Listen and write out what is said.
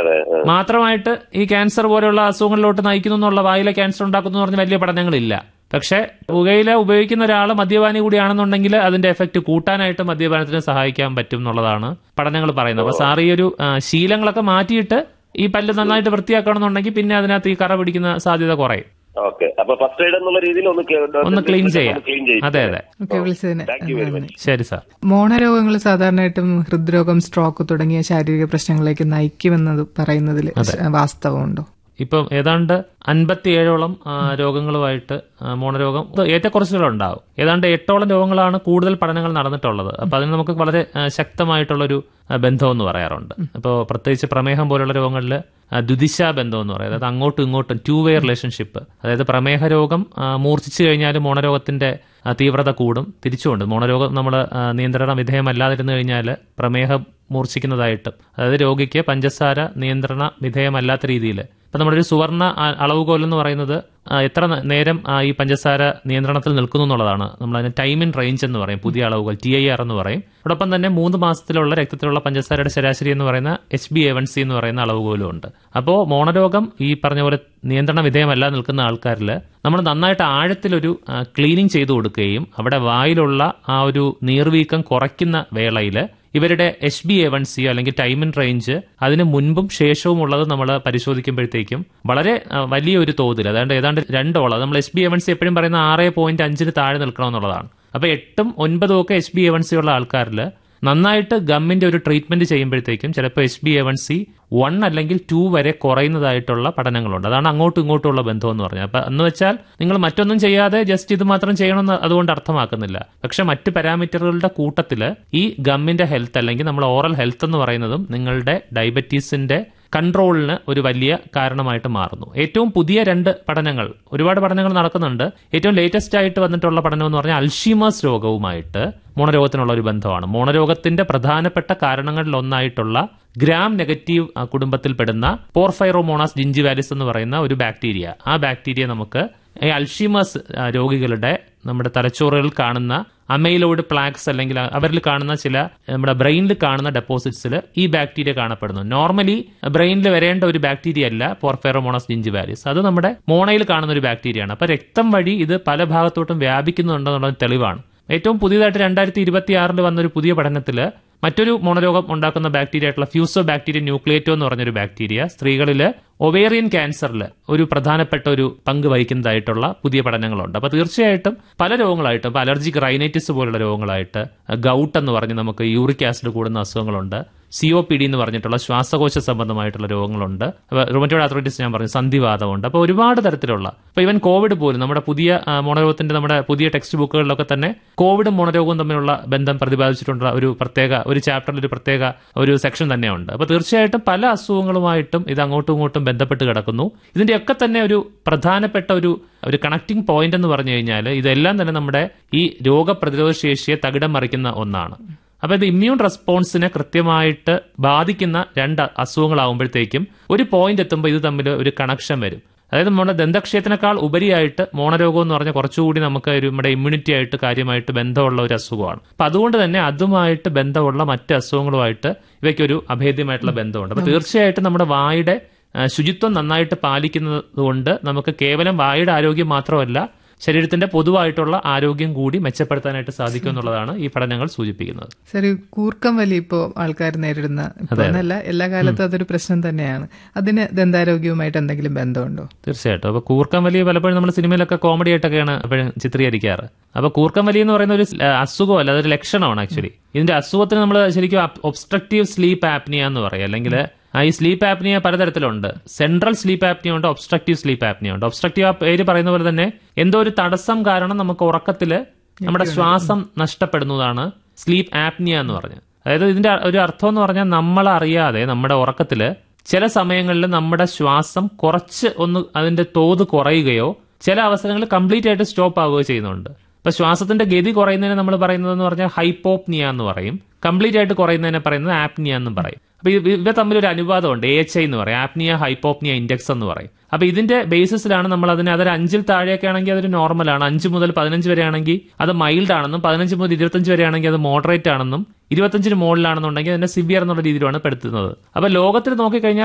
അതെ ആ. മാത്രമായിട്ട് ഈ ക്യാൻസർ പോലെയുള്ള അസുഖങ്ങളിലോട്ട് നയിക്കുന്നു എന്നുള്ള വായിലെ ക്യാൻസർ ഉണ്ടാക്കുന്നു എന്ന് പറഞ്ഞ വലിയ പഠനങ്ങളില്ല പക്ഷേ പുകയില ഉപയോഗിക്കുന്ന ഒരാൾ മദ്യപാനി കൂടിയാണെന്നുണ്ടെങ്കിൽ അതിന്റെ എഫക്റ്റ് കൂട്ടാനായിട്ട് മദ്യപാനത്തിന് സഹായിക്കാൻ പറ്റും എന്നുള്ളതാണ് പഠനങ്ങൾ പറയുന്നത് അപ്പൊ സാർ ഈ ഒരു ആ, ശീലങ്ങളൊക്കെ മാറ്റിയിട്ട് ഈ പല്ല് നന്നായിട്ട് വൃത്തിയാക്കണമെന്നുണ്ടെങ്കിൽ പിന്നെ അതിനകത്ത് ഈ കറ പിടിക്കുന്ന സാധ്യത കുറയും ഓക്കെ അപ്പൊ ഫസ്റ്റ് എയ്ഡ് എന്നുള്ള രീതിയിൽ ഒന്ന് കേ- ഒന്ന് ക്ലീൻ ചെയ്യാം ക്ലീൻ ചെയ്യും അതെ അതെ ഓക്കെ വിളിച്ചതിന് താങ്ക് യു വെരി നന്ദി മച്ച് ശരി സാർ മോണരോഗങ്ങൾ സാധാരണയായിട്ടും ഹൃദ്രോഗം സ്ട്രോക്ക് തുടങ്ങിയ ശാരീരിക പ്രശ്നങ്ങളിലേക്ക് നയിക്കുമെന്നത് പറയുന്നതിൽ വാസ്തവമുണ്ടോ ഇപ്പം ഏതാണ്ട് അൻപത്തിയേഴോളം ആ, രോഗങ്ങളുമായിട്ട് ആ, മോണരോഗം ഏറ്റക്കുറച്ചിലുണ്ടാവും ഏതാണ്ട് എട്ടോളം രോഗങ്ങളാണ് കൂടുതൽ പഠനങ്ങൾ നടന്നിട്ടുള്ളത് അപ്പൊ അതിന് നമുക്ക് വളരെ ആ, ശക്തമായിട്ടുള്ളൊരു ആ, ബന്ധം എന്ന് പറയാറുണ്ട് അപ്പോൾ പ്രത്യേകിച്ച് പ്രമേഹം പോലുള്ള രോഗങ്ങളിൽ ദ്വിദിശ ബന്ധം എന്ന് പറയും അതായത് അങ്ങോട്ടും ഇങ്ങോട്ടും ടു വേ റിലേഷൻഷിപ്പ് അതായത് പ്രമേഹ രോഗം ആ, മൂർച്ഛിച്ചു കഴിഞ്ഞാൽ മോണരോഗത്തിന്റെ ആ, തീവ്രത കൂടും തിരിച്ചുകൊണ്ട് മോണരോഗം നമ്മൾ നിയന്ത്രണ വിധേയമല്ലാതിരുന്നു കഴിഞ്ഞാൽ പ്രമേഹം മൂർച്ഛിക്കുന്നതായിട്ടും അതായത് രോഗിക്ക് പഞ്ചസാര നിയന്ത്രണ വിധേയമല്ലാത്ത രീതിയിൽ ഇപ്പൊ നമ്മുടെ ഒരു സുവർണ ആ, അളവുകോൽ എന്ന് പറയുന്നത് ആ, എത്ര ന- നേരം ആ, ഈ പഞ്ചസാര നിയന്ത്രണത്തിൽ നിൽക്കുന്നു എന്നുള്ളതാണ് നമ്മൾ അതിന് ടൈം ഇൻ റേഞ്ച് എന്ന് പറയും പുതിയ അളവുകൾ ടി ഐ ആർ എന്ന് പറയും അതോടൊപ്പം തന്നെ മൂന്ന് മാസത്തിലുള്ള രക്തത്തിലുള്ള പഞ്ചസാരയുടെ ശരാശരി എന്ന് പറയുന്ന H B A one C എന്ന് പറയുന്ന അളവുകോലും ഉണ്ട് അപ്പോൾ മോണരോഗം ഈ പറഞ്ഞ പോലെ നിയന്ത്രണ വിധേയമല്ല നിൽക്കുന്ന ആൾക്കാരിൽ നമ്മൾ നന്നായിട്ട് ആഴത്തിലൊരു ക്ലീനിങ് ചെയ്തു കൊടുക്കുകയും അവിടെ വായിലുള്ള ആ ഒരു നീർവീക്കം കുറയ്ക്കുന്ന വേളയിൽ ഇവരുടെ H B A one C അല്ലെങ്കിൽ ടൈം ഇൻ റേഞ്ച് അതിന് മുൻപും ശേഷവും ഉള്ളത് നമ്മൾ പരിശോധിക്കുമ്പോഴത്തേക്കും വളരെ ആ, വലിയൊരു തോതിൽ അതായത് ഏതാണ്ട് രണ്ടോളം നമ്മൾ H B A one C എപ്പോഴും പറയുന്ന ആറ് പോയിന്റ് അഞ്ചിന് താഴെ നിൽക്കണമെന്നുള്ളതാണ് അപ്പൊ എട്ടും ഒൻപതും ഒക്കെ H B A one C ഉള്ള ആൾക്കാരിൽ നന്നായിട്ട് ഗമ്മിന്റെ ഒരു ട്രീറ്റ്മെന്റ് ചെയ്യുമ്പോഴത്തേക്കും ചിലപ്പോൾ H B A one C one അല്ലെങ്കിൽ ടു വരെ കുറയുന്നതായിട്ടുള്ള പഠനങ്ങളുണ്ട് അതാണ് അങ്ങോട്ടും ഇങ്ങോട്ടും ഉള്ള ബന്ധം എന്ന് പറഞ്ഞത് അപ്പൊ എന്ന് വെച്ചാൽ നിങ്ങൾ മറ്റൊന്നും ചെയ്യാതെ ജസ്റ്റ് ഇത് മാത്രം ചെയ്യണമെന്ന് അതുകൊണ്ട് അർത്ഥമാക്കുന്നില്ല പക്ഷെ മറ്റ് പാരാമീറ്ററുകളുടെ കൂട്ടത്തിൽ ഈ ഗമ്മിന്റെ ഹെൽത്ത് അല്ലെങ്കിൽ നമ്മൾ ഓറൽ ഹെൽത്ത് എന്ന് പറയുന്നതും നിങ്ങളുടെ ഡയബറ്റീസിന്റെ കൺട്രോളിന് ഒരു വലിയ കാരണമായിട്ട് മാറുന്നു ഏറ്റവും പുതിയ രണ്ട് പഠനങ്ങൾ ഒരുപാട് പഠനങ്ങൾ നടക്കുന്നുണ്ട് ഏറ്റവും ലേറ്റസ്റ്റ് ആയിട്ട് വന്നിട്ടുള്ള പഠനം എന്ന് പറഞ്ഞാൽ അൽഷീമേഴ്സ് രോഗവുമായിട്ട് മോണരോഗത്തിനുള്ള ഒരു ബന്ധമാണ് മോണരോഗത്തിന്റെ പ്രധാനപ്പെട്ട കാരണങ്ങളിൽ ഒന്നായിട്ടുള്ള ഗ്രാം നെഗറ്റീവ് ആ, കുടുംബത്തിൽപ്പെടുന്ന പോർഫൈറോമോണാസ് ജിഞ്ചിവാലിസ് എന്ന് പറയുന്ന ഒരു ബാക്ടീരിയ ആ ബാക്ടീരിയ നമുക്ക് ഈ അൽഷീമേഴ്സ് ആ, രോഗികളുടെ നമ്മുടെ തലച്ചോറുകളിൽ കാണുന്ന അമൈലോയിഡ് പ്ലാക്സ് അല്ലെങ്കിൽ അവരിൽ കാണുന്ന ചില നമ്മുടെ ബ്രെയിനിൽ കാണുന്ന ഡെപ്പോസിറ്റ്സിൽ ഈ ബാക്ടീരിയ കാണപ്പെടുന്നു നോർമലി ബ്രെയിനിൽ വരേണ്ട ഒരു ബാക്ടീരിയ അല്ല പോർഫെറോമോണസ് ജിഞ്ചിവാലിസ് അത് നമ്മുടെ മോണയിൽ കാണുന്ന ഒരു ബാക്ടീരിയയാണ് അപ്പൊ രക്തം വഴി ഇത് പല ഭാഗത്തോട്ടും വ്യാപിക്കുന്നുണ്ടെന്നുള്ള തെളിവാണ് ഏറ്റവും പുതിയതായിട്ട് രണ്ടായിരത്തി ഇരുപത്തി ആറിൽ വന്നൊരു പുതിയ പഠനത്തിൽ മറ്റൊരു മോണരോഗം ഉണ്ടാക്കുന്ന ബാക്ടീരിയ ആയിട്ടുള്ള ഫ്യൂസോ ബാക്ടീരിയ ന്യൂക്ലിയേറ്റോ എന്ന് പറഞ്ഞൊരു ബാക്ടീരിയ സ്ത്രീകളിൽ ഒവേറിയൻ ക്യാൻസറിൽ ഒരു പ്രധാനപ്പെട്ട ഒരു പങ്ക് വഹിക്കുന്നതായിട്ടുള്ള പുതിയ പഠനങ്ങളുണ്ട് അപ്പൊ തീർച്ചയായിട്ടും പല രോഗങ്ങളായിട്ട് ഇപ്പൊ അലർജിക് റൈനൈറ്റിസ് പോലുള്ള രോഗങ്ങളായിട്ട് ഗൗട്ട് എന്ന് പറഞ്ഞ് നമുക്ക് യൂറിക് ആസിഡ് കൂടുന്ന അസുഖങ്ങളുണ്ട് സി ഒ പി ഡി എന്ന് പറഞ്ഞിട്ടുള്ള ശ്വാസകോശ സംബന്ധമായിട്ടുള്ള രോഗങ്ങളുണ്ട് റൊമറ്റോഡ് ആർത്രൈറ്റിസ് ഞാൻ പറഞ്ഞു സന്ധിവാദമുണ്ട് അപ്പോൾ ഒരുപാട് തരത്തിലുള്ള ഇപ്പൊ ഇവൻ കോവിഡ് പോലും നമ്മുടെ പുതിയ ആ, മോണരോഗത്തിന്റെ നമ്മുടെ പുതിയ ടെക്സ്റ്റ് ബുക്കുകളിലൊക്കെ തന്നെ കോവിഡും മോണരോഗവും തമ്മിലുള്ള ബന്ധം പ്രതിപാദിച്ചിട്ടുള്ള ഒരു പ്രത്യേക ഒരു ചാപ്റ്ററിൽ ഒരു പ്രത്യേക ഒരു സെക്ഷൻ തന്നെയുണ്ട് അപ്പൊ തീർച്ചയായിട്ടും പല അസുഖങ്ങളുമായിട്ടും ഇത് അങ്ങോട്ടും ഇങ്ങോട്ടും ബന്ധപ്പെട്ട് കിടക്കുന്നു ഇതിന്റെയൊക്കെ തന്നെ ഒരു പ്രധാനപ്പെട്ട ഒരു ഒരു കണക്ടിംഗ് പോയിന്റ് എന്ന് പറഞ്ഞു കഴിഞ്ഞാൽ ഇതെല്ലാം തന്നെ നമ്മുടെ ഈ രോഗപ്രതിരോധ ശേഷിയെ തകിടം മറിക്കുന്ന ഒന്നാണ് അപ്പൊ ഇത് ഇമ്മ്യൂൺ റെസ്പോൺസിനെ കൃത്യമായിട്ട് ബാധിക്കുന്ന രണ്ട് അസുഖങ്ങളാവുമ്പോഴത്തേക്കും ഒരു പോയിന്റ് എത്തുമ്പോൾ ഇത് തമ്മിൽ ഒരു കണക്ഷൻ വരും അതായത് നമ്മുടെ ദന്തക്ഷയത്തിനേക്കാൾ ഉപരിയായിട്ട് മോണരോഗം എന്ന് പറഞ്ഞാൽ കുറച്ചുകൂടി നമുക്ക് ഒരു നമ്മുടെ ഇമ്മ്യൂണിറ്റി ആയിട്ട് കാര്യമായിട്ട് ബന്ധമുള്ള ഒരു അസുഖമാണ് അപ്പൊ അതുകൊണ്ട് തന്നെ അതുമായിട്ട് ബന്ധമുള്ള മറ്റ് അസുഖങ്ങളുമായിട്ട് ഇവയ്ക്കൊരു അഭേദ്യമായിട്ടുള്ള ബന്ധമുണ്ട് അപ്പൊ തീർച്ചയായിട്ടും നമ്മുടെ വായുടെ ആ, ശുചിത്വം നന്നായിട്ട് പാലിക്കുന്നത് കൊണ്ട് നമുക്ക് കേവലം വായുടെ ആരോഗ്യം മാത്രമല്ല ശരീരത്തിന്റെ പൊതുവായിട്ടുള്ള ആരോഗ്യം കൂടി മെച്ചപ്പെടുത്താനായിട്ട് സാധിക്കും എന്നുള്ളതാണ് ഈ പഠനങ്ങൾ സൂചിപ്പിക്കുന്നത് ശരി കൂർക്കം വലി ഇപ്പോൾ ആൾക്കാർ നേരിടുന്ന ഇപ്പൊ എന്നല്ല എല്ലാ കാലത്തും അതൊരു പ്രശ്നം തന്നെയാണ് അതിന് ദന്താരോഗ്യവുമായിട്ട് എന്തെങ്കിലും ബന്ധമുണ്ടോ തീർച്ചയായിട്ടും അപ്പൊ കൂർക്കം വലിയ പലപ്പോഴും നമ്മൾ സിനിമയിലൊക്കെ കോമഡി ആയിട്ടൊക്കെയാണ് എപ്പോഴും ചിത്രീകരിക്കാറ് അപ്പൊ കൂർക്കം വലി എന്ന് പറയുന്ന ഒരു സ്- അസുഖമല്ല അതൊരു ലക്ഷണമാണ് ആക്ച്വലി ഇതിന്റെ അസുഖത്തിന് നമ്മൾ ശരിക്കും ഒബ്സ്ട്രക്റ്റീവ് സ്ലീപ്പ് ആപ്നിയ എന്ന് പറയും അല്ലെങ്കിൽ ആ ഈ സ്ലീപ്പ് ആപ്നിയ പലതരത്തിലുണ്ട് സെൻട്രൽ സ്ലീപ്പ് ആപ്നിയ ഉണ്ട് ഒബ്സ്ട്രക്റ്റീവ് സ്ലീപ്പ് ആപ്നിയ ഉണ്ട് ഒബ്സ്ട്രക്റ്റീവ് ആ പേര് പറയുന്ന പോലെ തന്നെ എന്തോ ഒരു തടസ്സം കാരണം നമുക്ക് ഉറക്കത്തില് നമ്മുടെ ശ്വാസം നഷ്ടപ്പെടുന്നതാണ് സ്ലീപ്പ് ആപ്നിയ എന്ന് പറഞ്ഞത് അതായത് ഇതിന്റെ ഒരു അർത്ഥം എന്ന് പറഞ്ഞാൽ നമ്മൾ അറിയാതെ നമ്മുടെ ഉറക്കത്തില് ചില സമയങ്ങളിൽ നമ്മുടെ ശ്വാസം കുറച്ച് ഒന്ന് അതിന്റെ തോത് കുറയുകയോ ചില അവസരങ്ങളിൽ കംപ്ലീറ്റ് ആയിട്ട് സ്റ്റോപ്പ് ആവുകയോ ചെയ്യുന്നുണ്ട് ഇപ്പൊ ശ്വാസത്തിന്റെ ഗതി കുറയുന്നതിന് നമ്മൾ പറയുന്നത് എന്ന് പറഞ്ഞാൽ ഹൈപ്പോപ്നിയ എന്ന് പറയും കംപ്ലീറ്റ് ആയിട്ട് കുറയുന്നതിനെ പറയുന്നത് ആപ്നിയ എന്നും പറയും അപ്പൊ ഇവ ഇവ തമ്മിൽ ഒരു അനുപാതമുണ്ട് എ എച്ച് ഐ എന്ന് പറയും ആപ്നിയ ഹൈപ്പോപ്നിയ ഇൻഡെക്സ് എന്ന് പറയും അപ്പൊ ഇതിന്റെ ബേസിസിലാണ് നമ്മൾ അതിനെ അതൊരു അഞ്ചിൽ താഴെയൊക്കെ ആണെങ്കിൽ അതൊരു നോർമലാണ് അഞ്ച് മുതൽ പതിനഞ്ച് വരെ ആണെങ്കിൽ അത് മൈൽഡ് ആണെന്നും പതിനഞ്ച് മുതൽ ഇരുപത്തഞ്ച് വരെ ആണെങ്കിൽ അത് മോഡറേറ്റ് ആണെന്നും ഇരുപത്തഞ്ചിന് മുകളിലാണെന്നുണ്ടെങ്കിൽ അതിന്റെ സിവിയർ എന്നുള്ള രീതിയിലാണ് പെടുത്തുന്നത് അപ്പൊ ലോകത്തിൽ നോക്കിക്കഴിഞ്ഞാൽ